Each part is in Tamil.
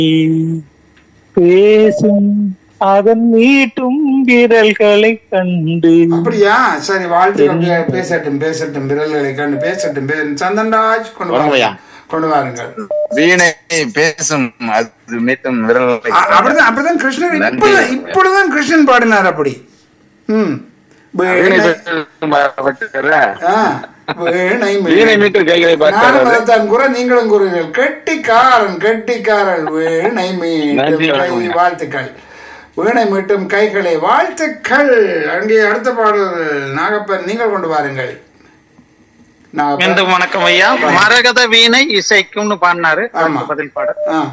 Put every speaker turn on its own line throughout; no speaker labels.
பேசும் அதன் மீட்டும் விரல்களை கண்டு
அப்படியா சரி வாழ்த்துக்கள் பேசட்டும் பேசட்டும் விரல்களை கண்டு பேசட்டும் பே- சந்தன்ராஜ் கொண்டு
வணக்கம் ஐயா.
வாருங்கள் கொண்டு வாருங்கள்
வீணை பேசும் அது மீட்டும் விரல்களை
அ- அப்படிதான் அப்படிதான் கிருஷ்ணன்
நன்றி.
இப்பதான் இப்படிதான் கிருஷ்ணன் பாடினார் அப்படி ம்
வீணை
வீணை-
பேசும் பட்டுக்கிற,
ஆ, வீணை
வீணை மீட்டும் கைகளை
நானும்
பார்க்கிறது
அதைத்தான் கூற நீங்களும் கூறுவீர்கள் கெட்டிக்காரன் கெட்டிக்காரன் வீணை மீட்டும்
நன்றி,
கை
வணக்கம்.
வாழ்த்துக்கள் வீணை மீட்டும் கைகளை வாழ்த்துக்கள் அங்கே அடுத்த பாடல் நாகப்பன் நீங்கள் கொண்டு வாருங்கள் நாகப்பன்.
மீண்டும் வணக்கம் ஐயா மரகத வீணை இசைக்கும்னு பாடினாரு
ஆமா.
அதுக்கு பதில் பாட
ஆ,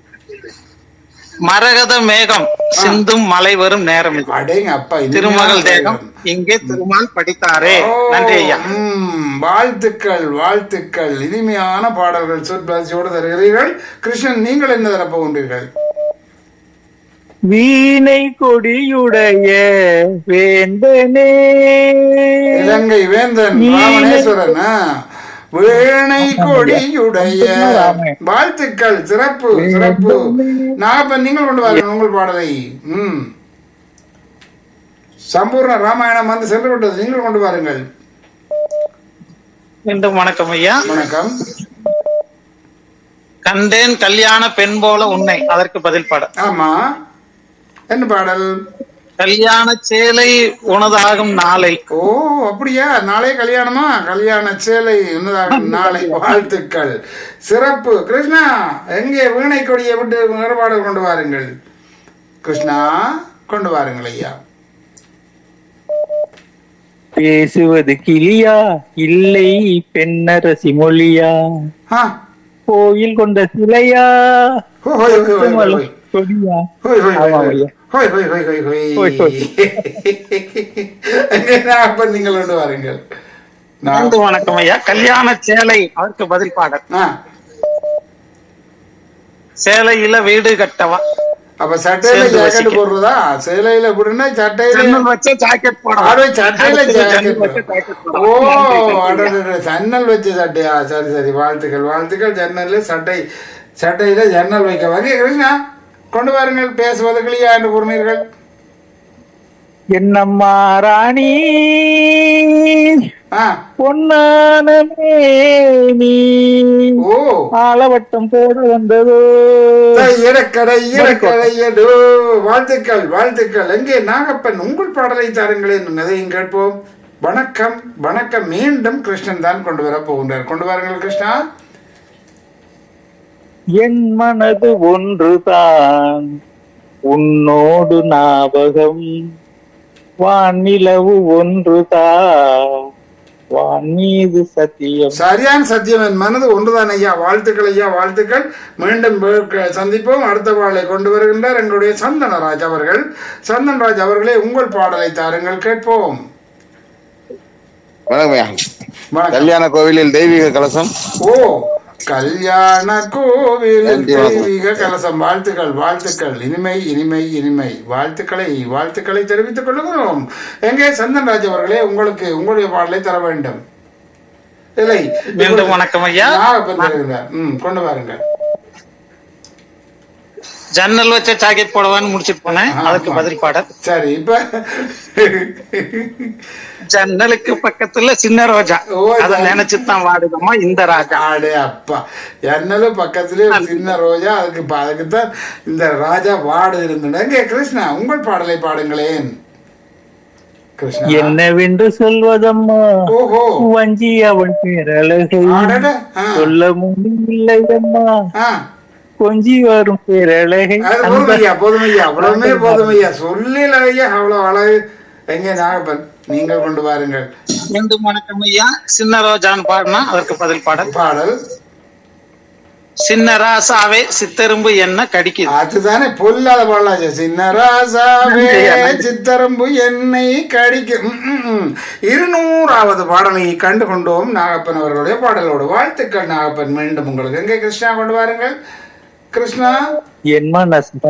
மரகத மேகம் சிந்தும் மலை வரும் நேரம் இது
அடேங்க அப்பா இனிமையான
திருமகள் தேகம்
தேகம்.
இங்கே திருமால் படித்தாரே
ஓ,
நன்றி ஐயா
ம், வாழ்த்துக்கள் வாழ்த்துக்கள் இனிமையான பாடல்கள் சொற்பாசியோடு தருகிறீர்கள் கிருஷ்ணன் நீங்கள் என்ன தரப் போகின்றீர்கள்
வீணை கொடியுடைய வேந்தனே
இலங்கை வேந்தன் ராமணேஸ்வரன் ஆ. வீணை கொடியுடைய வாழ்த்துக்கள் சிறப்பு சிறப்பு நாகப்பன் நீங்கள் கொண்டு வாருங்கள் உங்கள் பாடலை ம் சம்பூர்ண ராமாயணம் வந்து சென்று விட்டது நீங்கள் கொண்டு வாருங்கள்
மீண்டும் வணக்கம் ஐயா
வணக்கம்
கண்டேன் கல்யாண பெண் போல உன்னை அதற்கு பதில் பாட
ஆமா என்ன பாடல்
கல்யாண சேலை உனதாகும் நாளை
ஓ அப்படியா நாளை கல்யாணமா கல்யாண சேலை என்னதாகும் நாளை வாழ்த்துக்கள் சிறப்பு கிருஷ்ணா எங்கே வீணை கொடியை விட்டு வேறுபாடு கொண்டு வாருங்கள் கிருஷ்ணா கொண்டு வாருங்கள் ஐயா
பேசுவது கிளியா இல்லை பெண்ணரசி மொழியா
ஆ.
கோயில் கொண்ட சிலையா
ஹோ, ஹோய், ஹோய், ஹோய், ஹோய், ஹோய்.
கொடியா
ஹோய், ஹோய், ஹோய்,
ஆமா,
ஹோய்.
ஐயா.
ஹோய், ஹோய், ஹோய், ஹோய், ஹோய்.
ஹோய், ஹோய்.
எங்கே அப்ப நீங்கள் கொண்டு வாருங்கள் நான்
மீண்டும் வணக்கம் ஐயா கல்யாண சேலை அதற்கு பதில் பாட
ஆ.
சேலையில வீடு கட்டவா
அப்ப சட்டையில
சேர்ந்து
ஜாக்கெட்
வசிக்க.
போடுறதா சேலையில போடுனா சட்டையில
ஜன்னல் வச்ச ஜாக்கெட் போட
ஆடோ சட்டையில ஜாக்கெட்
வச்ச ஜாக்கெட் போட
ஓ அடடட, ஜன்னல் வச்ச சட்டையா சரி சரி வாழ்த்துக்கள் வாழ்த்துக்கள் ஜன்னல்ல சட்டை சட்டையில ஜன்னல் வைக்க வாங்க கிருஷ்ணா கொண்டு வாருங்கள் பேசுவது கிளியா என்று கூறினீர்கள்
என்னம்மா ராணி
ஆ
பொன்னான மேனி
ஓ
ஆலவட்டம் போட வந்ததோ
இறக்கடை இறக்கடை எடோ வாழ்த்துக்கள் வாழ்த்துக்கள் எங்கே நாகப்பன் உங்கள் பாடலை தாருங்களேன் அதையும் கேட்போம் வணக்கம் வணக்கம் மீண்டும் கிருஷ்ணன் தான் கொண்டு வர போகின்றார் கொண்டு வாருங்கள் கிருஷ்ணா
என் மனது ஒன்றுதான் உன்னோடு ஞாபகம் வானிலவு ஒன்றுதான் வான் மீது சத்தியம்
சரியான சத்தியம் என் மனது ஒன்றுதான் ஐயா வாழ்த்துக்கள் ஐயா வாழ்த்துக்கள் மீண்டும் வே- சந்திப்போம் அடுத்த பாடலை கொண்டு வருகின்றார் எங்களுடைய சந்தனராஜ் அவர்கள் சந்தனராஜ் அவர்களே உங்கள் பாடலை தாருங்கள் கேட்போம்
வணக்கம் ஐயா.
வணக்கம்
கல்யாண கோவிலில் தெய்வீக கலசம்
ஓ கல்யாண கோவில்
நன்றி, வணக்கம்.
தெய்வீக கலசம் வாழ்த்துக்கள் வாழ்த்துக்கள் இனிமை இனிமை இனிமை வாழ்த்துக்களை வாழ்த்துக்களை தெரிவித்துக் கொள்ளுகிறோம் எங்கே சந்தன்ராஜ் அவர்களே உங்களுக்கு உங்களுடைய பாடலை தர வேண்டும் இல்லை
மீண்டும் வணக்கம் ஐயா
நாகப்பன் வருகிறார் ம் கொண்டு வாருங்கள்
ஜன்னல் வச்ச ஜாக்கெட் போடவான்னு முடிச்சிட்டு போனேன்
ஆ,
அதுக்கு
ஆ.
பதில் பாட
சரி இப்ப
ஜன்னலுக்கு பக்கத்துல சின்ன ரோஜா
ஓ,
அத
ஜன்னல்.
நினைச்சுதான் வாடுதம்மா இந்த ராஜா
ஆடே அப்பா என்னலும் பக்கத்திலே ஒரு சின்ன ரோஜா அதுக்கு ப- அதுக்குத்தான் இந்த ராஜா பாடு இருந்தது எங்கே கிருஷ்ணா உங்கள் பாடலை பாடுங்களேன் கிருஷ்ணா
என்னவென்று சொல்வதம்மா
ஓஹோ
வஞ்சி அவள் பேரழகை
ஆடட ஆ,
சொல்ல முடியலையம்மா
ஆ.
கொஞ்சி வரும் பேரழகை
அது போதும் ஐயா போதும் ஐயா அவ்வளவுமே போதும் ஐயா சொல்லல ஐயா அவ்வளவு அழகு எங்கே நாகப்பன் நீங்கள் கொண்டு வாருங்கள்
மீண்டும் வணக்கம் ஐயா சின்ன ரோஜான்னு பாடினா அதற்கு பதில் பாட
பாடல்
சின்ன ராசாவே சித்தெரும்பு என்ன கடிக்குது
அதுதானே பொல்லாத பாடலாச்சு சின்ன ராசாவே சித்தரம்பு என்னை கடிக்கும் ம், ம், ம். இருநூறாவது பாடலை கண்டு கொண்டோம் நாகப்பன் அவர்களுடைய பாடலோடு வாழ்த்துக்கள் நாகப்பன் மீண்டும் உங்களுக்கு எங்கே கிருஷ்ணா கொண்டு வாருங்கள் கிருஷ்ணா
என் மனச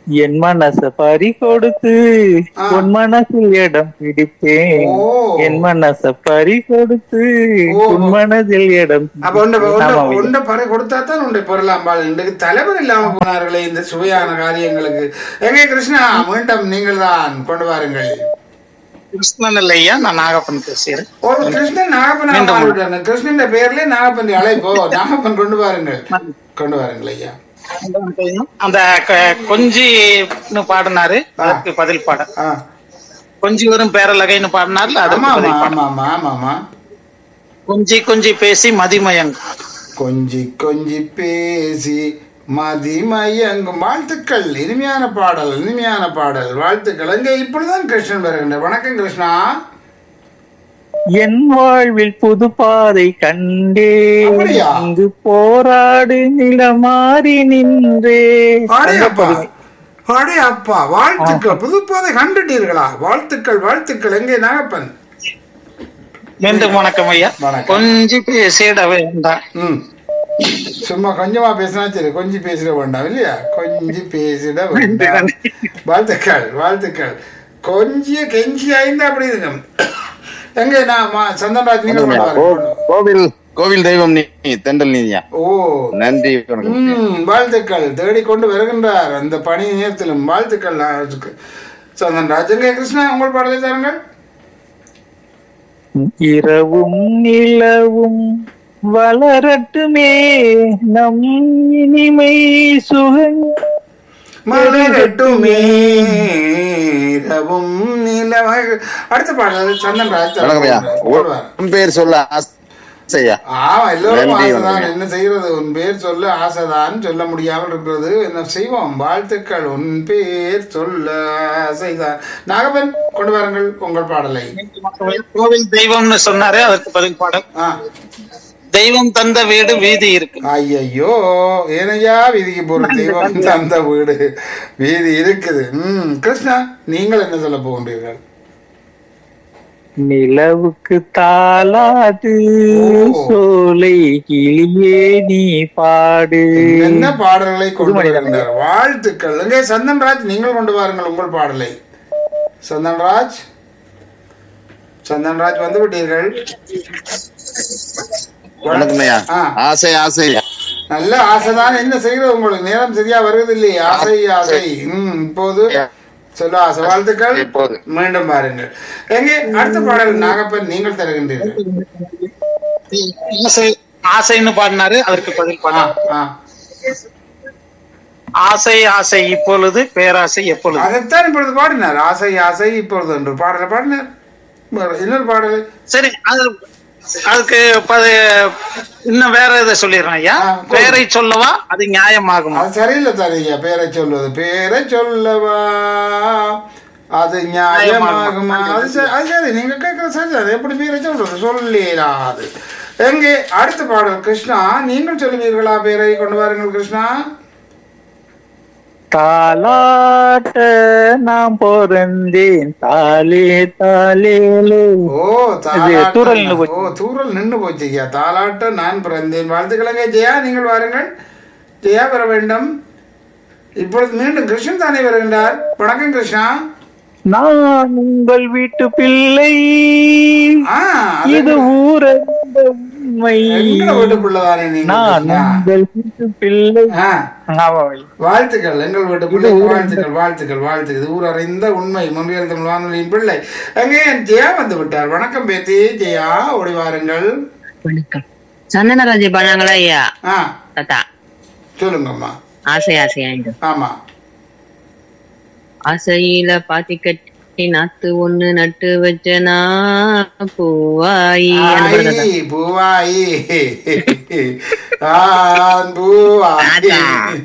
என் மனச பறி கொடுத்து
ஆ.
உன் மனசில் இடம் பிடித்தேன்
ஓ.
என் மனச பறி கொடுத்து
ஓ.
உன் மனதில் இடம்
அப்ப உண்ட
பிடித்தேன். ஆமாம் ஐயா.
உண்ட பறை கொடுத்தா தான் உண்டை பெறலாம் பால் இன்றைக்கு தலைவர் இல்லாம போனார்களே இந்த சுவையான காரியங்களுக்கு எங்கே கிருஷ்ணா மீண்டும் நீங்கள் தான் கொண்டு வாருங்கள்
கிருஷ்ணன் இல்லையா நான் நாகப்பன் பேசுகிறேன்
ஒரு கிருஷ்ணன் நாகப்பன்
மீண்டும்.
மாறிவிட்டாங்க கிருஷ்ணன் பேர்லயே நாகப்பன் அழைப்போ நாகப்பன் கொண்டு வாருங்கள் கொண்டு வாருங்கள் ஐயா
அந்த க- கொஞ்சின்னு பாடினாரு அதுக்கு பதில் பாட
ஆ.
கொஞ்சி வரும் பேரலகைன்னு பாடினார்ல
ஆமா
அதுக்கு
ஆமா
பதில் பாட
ஆமா ஆமா ஆமா ஆமா
கொஞ்சி கொஞ்சி பேசி மதிமயங்க
கொஞ்சி கொஞ்சி பேசி மதிமயங்கும் வாழ்த்துக்கள் இனிமையான பாடல் இனிமையான பாடல் வாழ்த்துக்கள் அங்கே இப்படிதான் கிருஷ்ணன் வருகின்ற வணக்கம் கிருஷ்ணா
என் வாழ்வில் புது பாதை கண்டே
அப்படியா?
இங்கு போராடு நிலமாறி நின்றே
அடே அப்பா அடே அப்பா வாழ்த்துக்கள் புதுப்பாதை கண்டுட்டீர்களா வாழ்த்துக்கள் வாழ்த்துக்கள் எங்கே நாகப்பன்
மீண்டும் வணக்கம் ஐயா
வணக்கம்.
கொஞ்சி பேசிட வேண்டாம்
ம் சும்மா கொஞ்சமா பேசினா சரி கொஞ்சம் பேசிட வேண்டாம் இல்லையா கொஞ்சம் பேசிட வேண்டாம் வாழ்த்துக்கள் வாழ்த்துக்கள் கொஞ்சம் கெஞ்சி ஆயிருந்தா அப்படி இருக்கும் எங்க நான் மா- சந்தன்ராஜ் நீங்கள் கொண்டு வாருங்க.
கோவில் கோவில் தெய்வம் நீ தெண்டல் நீதியா
ஓ
நன்றி வணக்கம்
ம் வாழ்த்துக்கள் தேடிக்கொண்டு வருகின்றார் அந்த பணி நேரத்திலும் வாழ்த்துக்கள் நான் சந்தன்ராஜ் எங்க கிருஷ்ணா உங்கள் பாடலை தாருங்கள்
இரவும் நிலவும் வளரட்டுமே நம் இனிமை சுகங்
மலரட்டுமே இரவும் நிலவாக அடுத்த பாடல் சந்தன்ராஜ்
வணக்கம் ஐயா
போடுவார்
உன் பேர் சொல்ல ஆசையா
ஆமா எல்லோரும்
நன்றி,
ஆசைதான்
வணக்கம்.
என்ன செய்யறது உன் பேர் சொல்ல ஆசைதான் சொல்ல முடியாமல் இருக்கிறது என்ன செய்வோம் வாழ்த்துக்கள் உன் பேர் சொல்ல ஆசைதான் நாகப்பன் கொண்டு வாருங்கள் உங்கள் பாடலை
கோவில் தெய்வம்னு சொன்னாரு அதற்கு பதில் பாடல்
ஆ
தெய்வம் தந்த வீடு வீதி இருக்கு
ஐயையோ ஏனையா வீதிக்கு போற தெய்வம் தந்த வீடு வீதி இருக்குது ம் கிருஷ்ணா நீங்கள் என்ன சொல்ல போகின்றீர்கள்
நிலவுக்கு தாளாது
ஓ.
சோலை கிளியே நீ பாடு
என்ன பாடல்களை கொண்டு வருகின்றார் வாழ்த்துக்கள் எங்கே சந்தன்ராஜ் நீங்கள் கொண்டு வாருங்கள் உங்கள் பாடலை சந்தன்ராஜ் சந்தன்ராஜ் வந்து விட்டீர்கள்
வணக்கம் ஐயா
ஆ.
ஆசை ஆசை
நல்ல ஆசைதான் என்ன செய்கிறது உங்களுக்கு நேரம் சரியா வருவது இல்லையே ஆசை ஆசை ம் இப்போது சொல்ல ஆசை வாழ்த்துக்கள்
இப்போது.
மீண்டும் பாருங்கள் எங்கே அடுத்த பாடல் நாகப்பன் நீங்கள் தருகின்றீர்கள்
ஆசை ஆசைன்னு பாடினாரு அதற்கு பதில்
ஆ,
பாடல்
ஆ.
ஆசை ஆசை இப்பொழுது பேராசை எப்பொழுது
அதைத்தான் இப்பொழுது பாடினார் ஆசை ஆசை இப்பொழுது என்று பாடலை பாடினார் வேற இன்னொரு பாடலை
சரி அது அதுக்கு ப- இன்னும் வேற இதை சொல்லிடுறேன் ஐயா
ஆ, போதும்.
பேரை சொல்லவா அது நியாயமாகுமா
அது சரியில்லை தரையா பேரை சொல்வது பேரை சொல்லவா அது நியாயமாகுமா அது சரி அது சரி நீங்க கேட்கற சரி அது எப்படி பேரை சொல்றது சொல்லலாது எங்கே அடுத்த பாடல் கிருஷ்ணா நீங்கள் சொல்லுவீர்களா பேரை கொண்டு வாருங்கள் கிருஷ்ணா
தாலாட்ட நாம் பிறந்தேன் தாலே தாலேலோ
ஓ
இது தூறல் நின்னு
தாலாட்ட
போச்சு.
ஓ தூரல் நின்று போச்சு ஐயா தாலாட்ட நான் பிறந்தேன் வாழ்த்துக்களங்க ஜெயா நீங்கள் வாருங்கள் ஜெயா வர வேண்டும் இப்பொழுது மீண்டும் கிருஷ்ணன் தானே வருகின்றார் வணக்கம் கிருஷ்ணா
நான் உங்கள் வீட்டு பிள்ளை
ஆ அது
இது ஊரந்த உண்மை
எங்க வீட்டு பிள்ளைதானே நீங்க
நான்
கிருஷ்ணா?
உங்கள் வீட்டு பிள்ளை
ஆ,
ஆமா ஐயா.
வாழ்த்துக்கள் எங்கள் வீட்டு பிள்ளை வாழ்த்துக்கள் வாழ்த்துக்கள் வாழ்த்துக்கள் இது ஊர் அறிந்த உண்மை முன்றியல் தமிழ் வானொலியின் பிள்ளை அங்கே ஜெயா வந்து விட்டார் வணக்கம் பேத்தி ஜெயா ஓடி வாருங்கள்
வணக்கம் சந்தனராஜி பண்ணாங்களா ஐயா
ஆ
தாத்தா
சொல்லுங்கம்மா
ஆசை ஆசையாயிடும்
ஆமா
ஆசையில பாத்தி கட்டி நாத்து ஒண்ணு நட்டு வச்சனா பூவாயி அந்த படம் தாத்தா.
ஆயி, பூவாயி ஆன் பூவாயி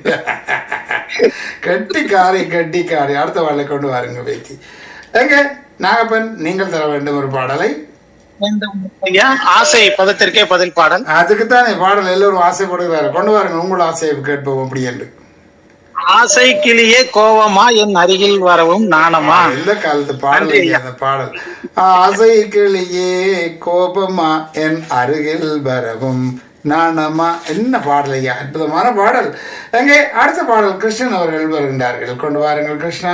கட்டிக்காரி கட்டிக்காரி அடுத்த வாழை கொண்டு வாருங்க பேத்தி எங்க நாகப்பன் நீங்கள் தர வேண்டும் ஒரு பாடலை
மீண்டும் ஐயா ஆசை பதத்திற்கே பதில் பாடல்
அதுக்குத்தானே பாடல் எல்லோரும் ஆசைப்படுகிறாரு கொண்டு வாருங்க உங்கள் ஆசையை கேட்போம் அப்படி என்று
ஆசை கிளியே கோவமா என் அருகில் வரவும் நாணமா
எந்த காலத்து பாடல்
நன்றி
ஐயா, அந்த பாடல் ஆசை கிளியே கோபமா என் அருகில் வரவும் நானம்மா என்ன பாடல் ஐயா அற்புதமான பாடல் எங்கே அடுத்த பாடல் கிருஷ்ணன் அவர்கள் வருகின்றார்கள் கொண்டு வாருங்கள் கிருஷ்ணா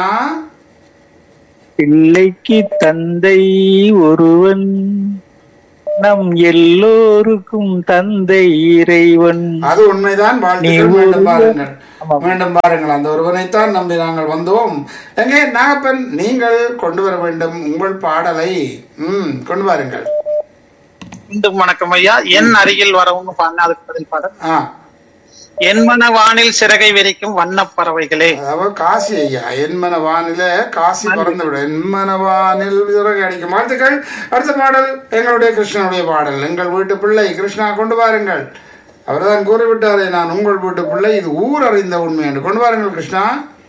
பிள்ளைக்கு தந்தை ஒருவன் நம் எல்லோருக்கும் தந்தை இறைவன்
அது உண்மைதான் வாழ்த்துக்கள்
நீ
மீண்டும்
ஒரு-
பாருங்கள்
ஆமாம்.
மீண்டும் பாருங்கள் அந்த ஒருவனைத்தான் நம்பி நாங்கள் வந்தோம் எங்கே நாகப்பன் நீங்கள் கொண்டு வர வேண்டும் உங்கள் பாடலை ம் கொண்டு வாருங்கள்
மீண்டும் வணக்கம் ஐயா என் அருகில் வரவும்னு பாருங்க அதுக்கு பதில் பாடல்
ஆ
என் மன வானில் சிறகை விரிக்கும் வண்ணப் பறவைகளே
அதாவது காசி ஐயா என்மன வானில காசி பறந்து விட என்மன வானில் விறகு அடிக்கும் வாழ்த்துக்கள் அடுத்த பாடல் எங்களுடைய கிருஷ்ணனுடைய பாடல் எங்கள் வீட்டு பிள்ளை கிருஷ்ணா கொண்டு வாருங்கள் அவர்தான் கூறிவிட்டாரே நான் உங்கள் வீட்டு பிள்ளை இது ஊர் அறிந்த உண்மை என்று கொண்டு வாருங்கள் கிருஷ்ணா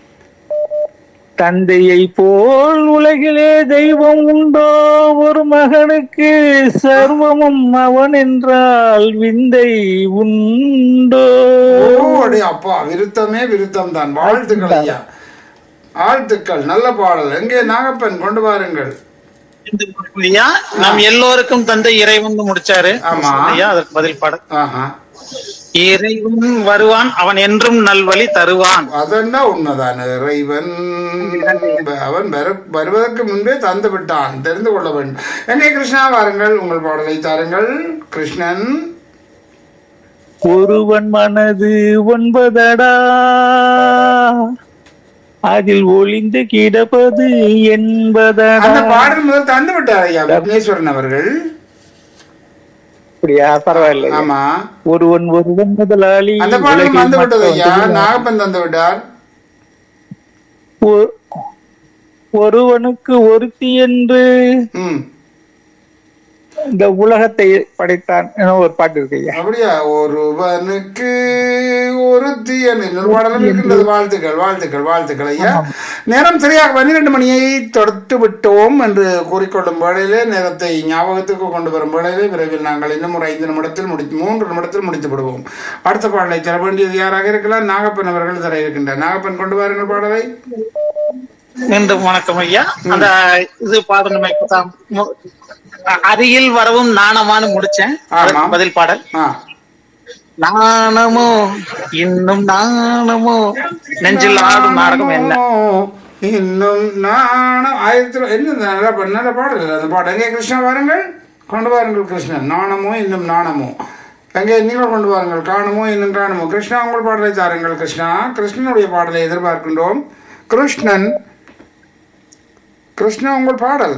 தந்தையை போல் உலகிலே தெய்வம் உண்டோ ஒரு மகனுக்கு சர்வமும் அவன் என்றால் விந்தை உண்டோ
ஓ அடே அப்பா விருத்தமே விருத்தம் தான் வாழ்த்துக்கள் ஐயா வாழ்த்துக்கள் நல்ல பாடல் எங்கே நாகப்பன் கொண்டு வாருங்கள்
மீண்டும் வணக்கம் ஐயா நாம் எல்லோருக்கும் தந்தை இறைவன் முடிச்சாரு
ஆமா.
ஐயா அதற்கு பதில் பாடல்
ஆஹா
இறைவன் வருவான் அவன் என்றும் நல்வழி தருவான்
அதென்ன உண்மைதான் இறைவன் அவன் வர- வருவதற்கு முன்பே தந்து விட்டான் தெரிந்து கொள்ள வேண்டும் எங்கே கிருஷ்ணா வாருங்கள் உங்கள் பாடலை தாருங்கள் கிருஷ்ணன்
ஒருவன் மனது ஒன்பதடா அதில் ஒளிந்து கிடப்பது என்பதடா
அந்த பாடல் முதல் தந்து விட்டார் ஐயா விக்னேஸ்வரன் அவர்கள்
அப்படியா பரவாயில்ல
ஆமா
ஒருவன் ஒருவன் முதலாளி
அந்த பாடல்
உலகில்
வந்து விட்டது ஐயா
மற்றவர்கள்
நாகப்பன் தந்து விட்டார்
ஒ- ஒருவனுக்கு ஒருத்தி என்று
ம்
இந்த உலகத்தை படைத்தான் என ஒரு பாட்டு இருக்கு ஐயா
அப்படியா ஒருவனுக்கு ஒருத்தி என்று இன்னொரு பாடலும் இருக்கின்றது வாழ்த்துக்கள் வாழ்த்துக்கள் வாழ்த்துக்கள் ஐயா நேரம் சரியாக பன்னிரண்டு மணியை தொடுத்து விட்டோம் என்று கூறிக்கொள்ளும் வேளையிலே நேரத்தை ஞாபகத்துக்கு கொண்டு வரும் வேளையிலே விரைவில் நாங்கள் இன்னும் ஒரு ஐந்து நிமிடத்தில் முடித்து மூன்று நிமிடத்தில் முடித்து விடுவோம் அடுத்த பாடலை தர வேண்டியது யாராக இருக்கலாம் நாகப்பன் அவர்கள் தர இருக்கின்றார் நாகப்பன் கொண்டு வாருங்கள் பாடலை
மீண்டும் வணக்கம் ஐயா அந்த இது பாடணுமே இப்பதான் மு- அ- அருகில் வரவும் நாணமானு முடிச்சேன் அதற்கு
ஆமாம்.
பதில் பாடல்
ஆ
நாணமோ இன்னும் நாணமோ நெஞ்சில் ஆடும் நாடகம் என்ன
இன்னும் நாணம் ஆயிரத்தி தொ- என்ன இந்த நல்ல பா- நல்ல பாடல் இல்லை அந்த பாடல் எங்கே கிருஷ்ணா வாருங்கள் கொண்டு வாருங்கள் கிருஷ்ணன் நாணமோ இன்னும் நாணமோ எங்கே நீங்கள் கொண்டு வாருங்கள் காணுமோ இன்னும் காணுமோ கிருஷ்ணா உங்கள் பாடலை தாருங்கள் கிருஷ்ணா கிருஷ்ணனுடைய பாடலை எதிர்பார்க்கின்றோம் கிருஷ்ணன் கிருஷ்ணா உங்கள் பாடல்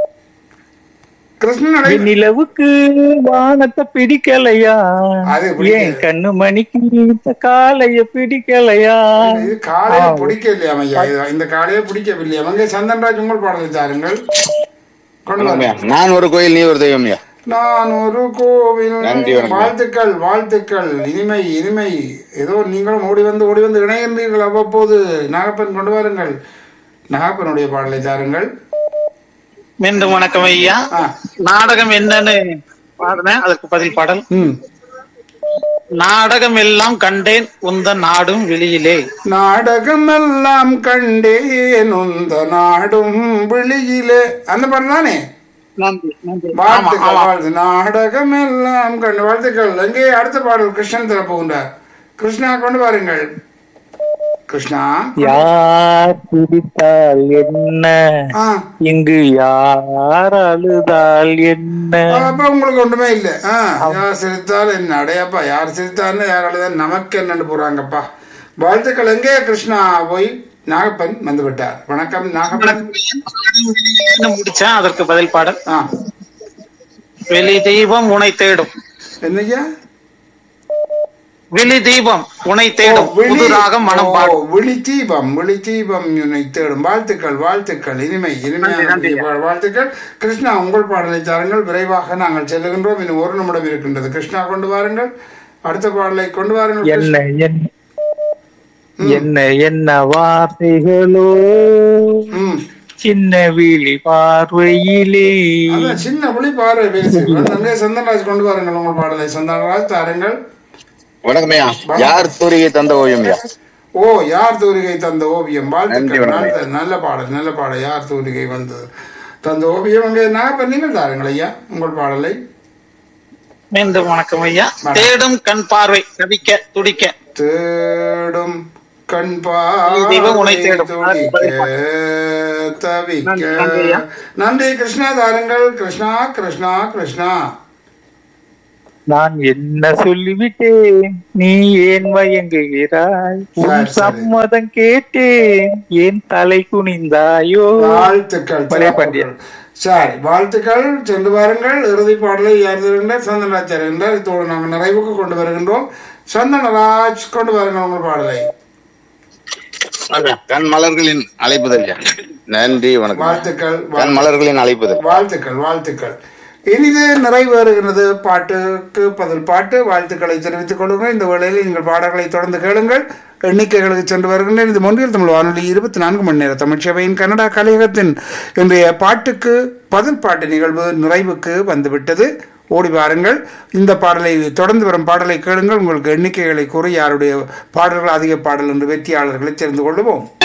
கிருஷ்ணனுடைய
நிலவுக்கு வானத்தை பிடிக்கலையா
அது பிடிக்காது.
ஏன் கண்ணு மணிக்கு இந்த காலைய பிடிக்கலையா
இது காலையை பிடிக்கலையா ஐயா இது- இந்த காலையை பிடிக்கவில்லையா அங்கே சந்தன்ராஜ் உங்கள் பாடலை தாருங்கள் கொண்டு
வணக்கம்யா.
வாருங்கள்
நான் ஒரு கோயில் நீ ஒரு தெய்வம்யா
நான் ஒரு கோவில்
நன்றி, வணக்கம்.
வாழ்த்துக்கள் வாழ்த்துக்கள் இனிமை இனிமை ஏதோ நீங்களும் ஓடி வந்து ஓடி வந்து இணைகின்றீர்கள் அவ்வப்போது நாகப்பன் கொண்டு வாருங்கள் நாகப்பனுடைய பாடலை தாருங்கள்
மீண்டும் வணக்கம் ஐயா
ஆ.
நாடகம் என்னன்னு பாடுனேன் அதற்கு பதில் பாடல்
ம்
நாடகம் எல்லாம் கண்டேன் உந்த நாடும் வெளியிலே
நாடகமெல்லாம் கண்டேன் உந்த நாடும் விழியிலே அந்த பாடல் தானே
நன்றி நன்றி ஆமா
வாழ்த்துக்கள்
ஆமா
வாழ்த்து நாடகம் எல்லாம் கண்டு வாழ்த்துக்கள் எங்கே அடுத்த பாடல் கிருஷ்ணன் தர போகின்றார் கிருஷ்ணா கொண்டு வாருங்கள் கிருஷ்ணா
யார் பிடித்தால் என்ன
ஆ
இங்கு யார் அழுதால் என்ன
அப்புறம் உங்களுக்கு ஒன்றுமே இல்லை ஆ யார் சிரித்தால் என்ன அடையாப்பா யார் சிரித்தான்னு யார் அழுதான் நமக்கு என்னன்னு போறாங்கப்பா வாழ்த்துக்கள் எங்கே கிருஷ்ணா போய் நாகப்பன் வந்து விட்டார் வணக்கம் நாகப்பன்
வெளியிலேன்னு முடிச்சேன் அதற்கு பதில் பாடல்
ஆ
வெளி தெய்வம் உனை தேடும்
என்னய்யா
வெளி தீபம் உனை தேடும்
விழி-
புது ராகம் மனம்
ஓ,
பாடும்
விழி தீபம் விழி தீபம் உன்னை தேடும் வாழ்த்துக்கள் வாழ்த்துக்கள் இனிமை இனிமையான
நன்றி,
புதிய வாழ்த்துக்கள் கிருஷ்ணா உங்கள் பாடலை தாருங்கள் விரைவாக நாங்கள் செல்லுகின்றோம் இன்னும் ஒரு நிமிடம் இருக்கின்றது கிருஷ்ணா கொண்டு வாருங்கள் அடுத்த பாடலை கொண்டு வாருங்கள்
என்ன என்ன என்ன என்ன வார்த்தைகளோ
ம்
சின்ன விழி பார்வையிலே
அதான் சின்ன புலி பாரு பேசி அங்கே சந்தன்ராஜ் கொண்டு வாருங்கள் உங்கள் பாடலை சந்தன்ராஜ் தாருங்கள்
வணக்கம்யா யார் தூரிகை தந்த ஓவியம்யா
ஓ யார் தூரிகை தந்த ஓவியம்
நன்றி,
வாழ்த்துக்கள்
வணக்கம்.
நல்ல- நல்ல பாடல் நல்ல பாடல் யார் தூரிகை வந்தது தந்த ஓவியம் அங்கே நாகப்பன் நீங்கள் தாருங்கள் ஐயா உங்கள் பாடலை
மீண்டும் வணக்கம் ஐயா தேடும் கண் பார்வை தவிக்க துடிக்க
தேடும் கண்
தெய்வம் உன்னை
பார்வை
தேடும்.
துடிக்க, தவிக்க
நன்றி, நன்றி ஐயா.
நன்றி கிருஷ்ணா தாருங்கள் கிருஷ்ணா கிருஷ்ணா கிருஷ்ணா
நான் என்ன சொல்லிவிட்டேன் நீ ஏன் மயங்குகிறாய் உன்
சரி, சரி.
சம்மதம் கேட்டேன் ஏன் தலை குனிந்தாயோ
வாழ்த்துக்கள்
பழைய
சிறப்புகள்.
பாண்டியன்.
சரி வாழ்த்துக்கள் சென்று வாருங்கள் இறுதி பாடலை யார் தருகின்றார் சந்தனராஜ் தருகின்றார் இதோடு நாங்கள் நிறைவுக்கு கொண்டு வருகின்றோம் சந்தனராஜ் கொண்டு வாருங்கள் உங்கள் பாடலை
கண் மலர்களின் அழைப்புதல் ஐயா நன்றி வணக்கம்
வாழ்த்துக்கள்
கண் மலர்களின் அழைப்புதல்
வாழ்த்துக்கள் வாழ்த்துக்கள் இனிது நிறைவேறுகிறது பாட்டுக்கு பதில் பாட்டு வாழ்த்துக்களை தெரிவித்துக் கொள்ளுங்கள் இந்த வேளையில் நீங்கள் பாடல்களை தொடர்ந்து கேளுங்கள் எண்ணிக்கைகளுக்கு சென்று வருகின்றேன் இது மொன்றியல் தமிழ் வானொலி இருபத்தி நான்கு மணி நேர தமிழ்ச்சபையின் கனடா கலையகத்தின் இன்றைய பாட்டுக்கு பதில் பாட்டு நிகழ்வு நிறைவுக்கு வந்துவிட்டது ஓடி வாருங்கள் இந்த பாடலை தொடர்ந்து வரும் பாடலை கேளுங்கள் உங்களுக்கு எண்ணிக்கைகளை கூறி யாருடைய பாடல்கள் அதிக பாடல் என்று வெற்றியாளர்களை தெரிந்து கொள்வோம்